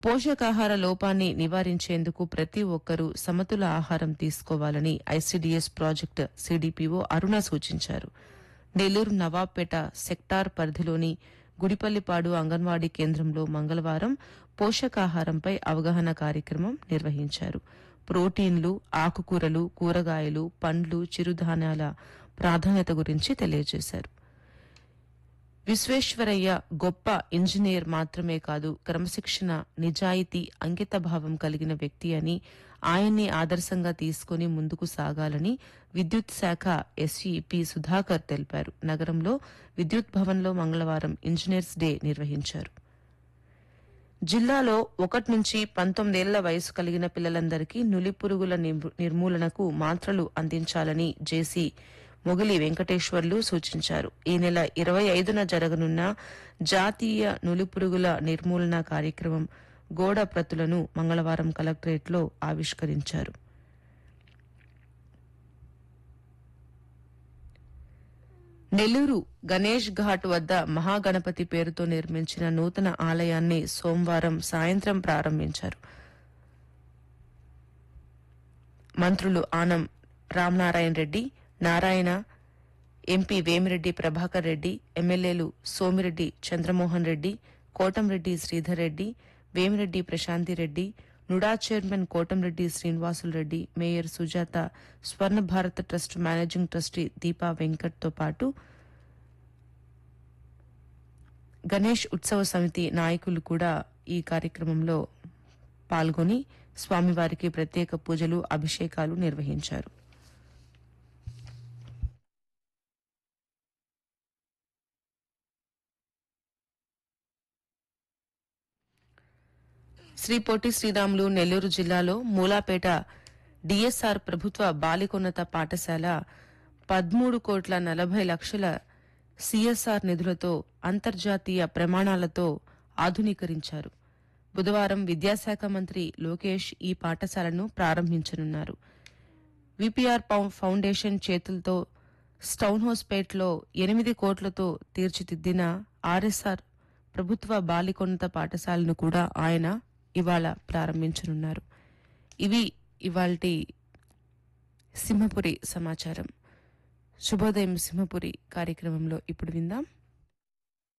పోషకాహార లోపాన్ని నివారించేందుకు ప్రతి ఒక్కరూ సమతుల ఆహారం తీసుకోవాలని ఐసీడీఎస్ ప్రాజెక్టు సీడీపీఓ అరుణ సూచించారు నెల్లూరు నవాబ్పేట సెక్టార్ పరిధిలోని గుడిపల్లిపాడు అంగన్వాడీ కేంద్రంలో మంగళవారం పోషకాహారంపై అవగాహన కార్యక్రమం నిర్వహించారు ప్రోటీన్లు ఆకుకూరలు కూరగాయలు పండ్లు చిరుధాన్యాల ప్రాధాన్యత గురించి తెలియజేశారు విశ్వేశ్వరయ్య గొప్ప ఇంజనీర్ మాత్రమే కాదు క్రమశిక్షణ నిజాయితీ అంకితభావం కలిగిన వ్యక్తి అని ఆయన్ని ఆదర్శంగా తీసుకుని ముందుకు సాగాలని విద్యుత్ శాఖ ఎస్ఈపి సుధాకర్ తెలిపారు నగరంలో విద్యుత్ భవన్లో మంగళవారం ఇంజనీర్స్ డే నిర్వహించారు జిల్లాలో ఒకటి నుంచి పంతొమ్మిదేళ్ల వయసు కలిగిన పిల్లలందరికీ నులిపురుగుల నిర్- నిర్మూలనకు మాత్రలు అందించాలని జేసీ మొగిలి వెంకటేశ్వర్లు సూచించారు ఈ నెల ఇరవై ఐదున జరగనున్న జాతీయ నులిపురుగుల నిర్మూలన కార్యక్రమం గోడ ప్రతులను మంగళవారం కలెక్టరేట్లో ఆవిష్కరించారు నెల్లూరు గణేష్ ఘాట్ వద్ద మహాగణపతి పేరుతో నిర్మించిన నూతన ఆలయాన్ని సోమవారం సాయంత్రం ప్రారంభించారు మంత్రులు ఆనం రామనారాయణ రెడ్డి నారాయణ ఎంపీ వేమిరెడ్డి ప్రభాకర్ రెడ్డి ఎమ్మెల్యేలు Somireddy Chandramohan Reddy Kotamreddy Sridhar Reddy Vemireddy Prashanti Reddy NUDA chairman Kotamreddy Srinivasulu Reddy mayor Sujatha Swarna Bharat trust managing trustee Deepa Venkat తో పాటు గణేష్ ఉత్సవ సమితి నాయకులు కూడా ఈ కార్యక్రమంలో పాల్గొని స్వామివారికి ప్రత్యేక పూజలు అభిషేకాలు నిర్వహించారు శ్రీ పొట్టి శ్రీరాములు నెల్లూరు జిల్లాలో మూలాపేట డిఎస్ఆర్ ప్రభుత్వ బాలికోన్నత పాఠశాల పదమూడు కోట్ల నలభై లక్షల సిఎస్ఆర్ నిధులతో అంతర్జాతీయ ప్రమాణాలతో ఆధునీకరించారు బుధవారం విద్యాశాఖ మంత్రి లోకేష్ ఈ పాఠశాలను ప్రారంభించనున్నారు విపిఆర్ పౌ- ఫౌండేషన్ చేతులతో స్టౌన్ హౌస్పేట్లో ఎనిమిది కోట్లతో తీర్చిదిద్దిన ఆర్ఎస్ఆర్ ప్రభుత్వ బాలికోన్నత పాఠశాలను కూడా ఆయన ఇవాళ ప్రారంభించనున్నారు ఇవి ఇవాల్టి సింహపురి సమాచారం శుభోదయం సింహపురి కార్యక్రమంలో ఇప్పుడు విందాం